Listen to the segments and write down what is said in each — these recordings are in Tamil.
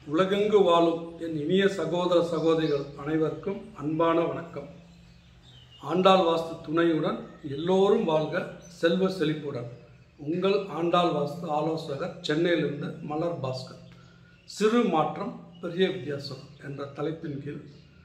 உலகெங்கு வாழும் என் இனிய சகோதர சகோதரிகள் அனைவருக்கும் அன்பான வணக்கம் ஆண்டாள் வாஸ்து துணையுடன் எல்லோரும் வாழ்க செல்வ செழிப்புடன் உங்கள் ஆண்டாள் வாஸ்து ஆலோசகர் சென்னையிலிருந்து மலர் பாஸ்கர் சிறு மாற்றம் பெரிய வித்தியாசம் என்ற தலைப்பின் கீழ்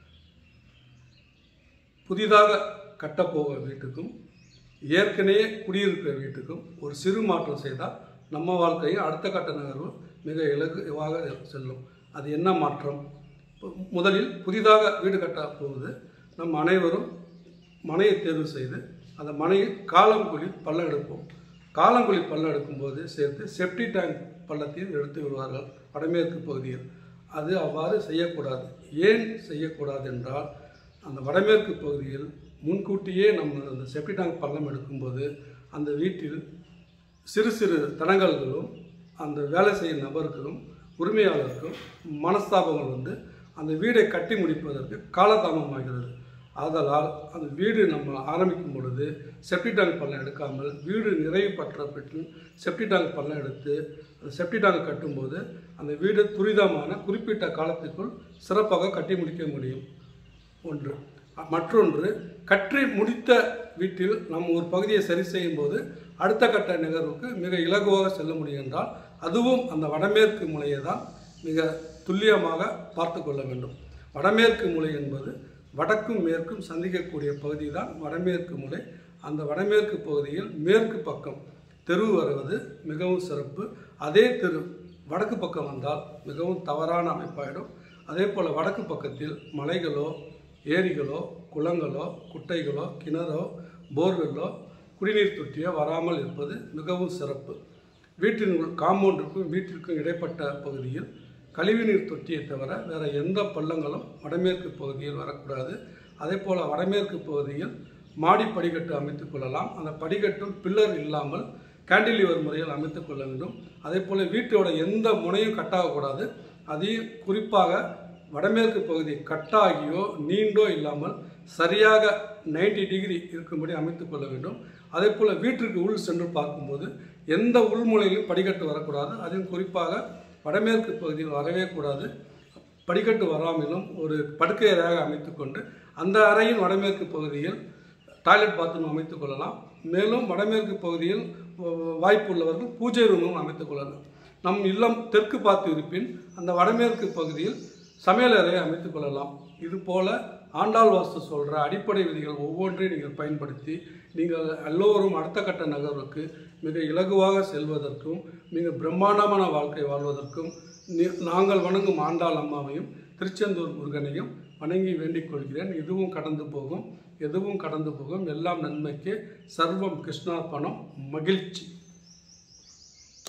புதிதாக கட்டப்போக வீட்டுக்கும் ஏற்கனவே குடியிருக்கிற வீட்டுக்கும் ஒரு சிறு மாற்றம் செய்தால் நம்ம வாழ்க்கையும் அடுத்த கட்ட நகர்வு மிக இலகுவாக செல்லும் அது என்ன மாற்றம் இப்போ முதலில் புதிதாக வீடு கட்ட போகுது நம் அனைவரும் மனையை தேர்வு செய்து அந்த மனையில் காலங்குழி பள்ளம் எடுப்போம் காலங்குழி பள்ளம் எடுக்கும்போது சேர்த்து செப்டி டேங்க் பள்ளத்தையும் எடுத்து விடுவார்கள் வடமேற்கு பகுதியில் அது அவ்வாறு செய்யக்கூடாது ஏன் செய்யக்கூடாது என்றால் அந்த வடமேற்கு பகுதியில் முன்கூட்டியே நம்ம அந்த செப்டி டேங்க் பள்ளம் எடுக்கும்போது அந்த வீட்டில் சிறு சிறு தடங்கல்களும் அந்த வேலை செய்யும் நபருக்கும் உரிமையாளருக்கும் மனஸ்தாபங்கள் வந்து அந்த வீடை கட்டி முடிப்பதற்கு காலதாமதமாகிறது ஆதலால் அந்த வீடு நம்ம ஆரம்பிக்கும் பொழுது செப்டி டேங்க் பள்ளம் எடுக்காமல் வீடு நிறைவு பற்ற பெற்று செப்டி டேங்க் பள்ளம் எடுத்து அந்த செப்டி டேங்க் கட்டும்போது அந்த வீடு துரிதமான குறிப்பிட்ட காலத்திற்குள் சிறப்பாக கட்டி முடிக்க முடியும் ஒன்று மற்றொன்று கற்றி முடித்த வீட்டில் நம்ம ஒரு பகுதியை சரி செய்யும் போது அடுத்த கட்ட நிகழ்வுக்கு மிக இலகுவாக செல்ல முடியும் என்றால் அதுவும் அந்த வடமேற்கு மூலையை தான் மிக துல்லியமாக பார்த்து கொள்ள வேண்டும் வடமேற்கு மூலை என்பது வடக்கும் மேற்கும் சந்திக்கக்கூடிய பகுதி தான் வடமேற்கு மூலை அந்த வடமேற்கு பகுதியில் மேற்கு பக்கம் தெரு வருவது மிகவும் சிறப்பு அதே தெரு வடக்கு பக்கம் வந்தால் மிகவும் தவறான அமைப்பாயிடும் அதே போல் வடக்கு பக்கத்தில் மலைகளோ ஏரிகளோ குளங்களோ குட்டைகளோ கிணறோ போர்வெல்லோ குடிநீர் தொட்டியோ வராமல் இருப்பது மிகவும் சிறப்பு வீட்டின் உள் காம்பவுண்டுக்கும் வீட்டிற்கும் இடைப்பட்ட பகுதியில் கழிவுநீர் தொட்டியை தவிர வேறு எந்த பள்ளங்களும் வடமேற்கு பகுதியில் வரக்கூடாது அதே போல் வடமேற்கு பகுதியில் மாடி படிக்கட்டு அமைத்துக் கொள்ளலாம் அந்த படிக்கட்டும் பில்லர் இல்லாமல் கேண்டிலிவர் முறையில் அமைத்துக் கொள்ள வேண்டும் அதே போல் வீட்டோட எந்த முனையும் கட்டாகக்கூடாது அதையும் குறிப்பாக வடமேற்கு பகுதி கட்டாகியோ நீண்டோ இல்லாமல் சரியாக 90 டிகிரி இருக்கும்படி அமைத்துக் கொள்ள வேண்டும் அதே போல் வீட்டிற்கு உள் சென்று பார்க்கும்போது எந்த உள்முனையிலும் படிக்கட்டு வரக்கூடாது அதிலும் குறிப்பாக வடமேற்கு பகுதியில் வரவே கூடாது படிக்கட்டு வராமலும் ஒரு படுக்கை அறையாக அமைத்துக்கொண்டு அந்த அறையின் வடமேற்கு பகுதியில் டாய்லெட் பாத்ரூம் அமைத்துக் கொள்ளலாம் மேலும் வடமேற்கு பகுதியில் வ- வாய்ப்பு உள்ளவர்கள் பூஜை ரூமும் அமைத்துக் கொள்ளலாம் நம் இல்லம் தெற்கு பார்த்து இருப்பின் அந்த வடமேற்கு பகுதியில் சமையலறையை அமைத்துக் கொள்ளலாம் இது போல ஆண்டாள் வாஸ்து சொல்கிற அடிப்படை விதிகள் ஒவ்வொன்றையும் நீங்கள் பயன்படுத்தி நீங்கள் எல்லோரும் அடுத்த கட்ட நகர்வுக்கு மிக இலகுவாக செல்வதற்கும் மிக பிரம்மாண்டமான வாழ்க்கை வாழ்வதற்கும் நி- நாங்கள் வணங்கும் ஆண்டாள் அம்மாவையும் திருச்செந்தூர் முருகனையும் வணங்கி வேண்டிக் கொள்கிறேன் இதுவும் கடந்து போகும் எதுவும் கடந்து போகும் எல்லாம் நன்மைக்கு சர்வம் கிருஷ்ணார்ப்பணம் மகிழ்ச்சி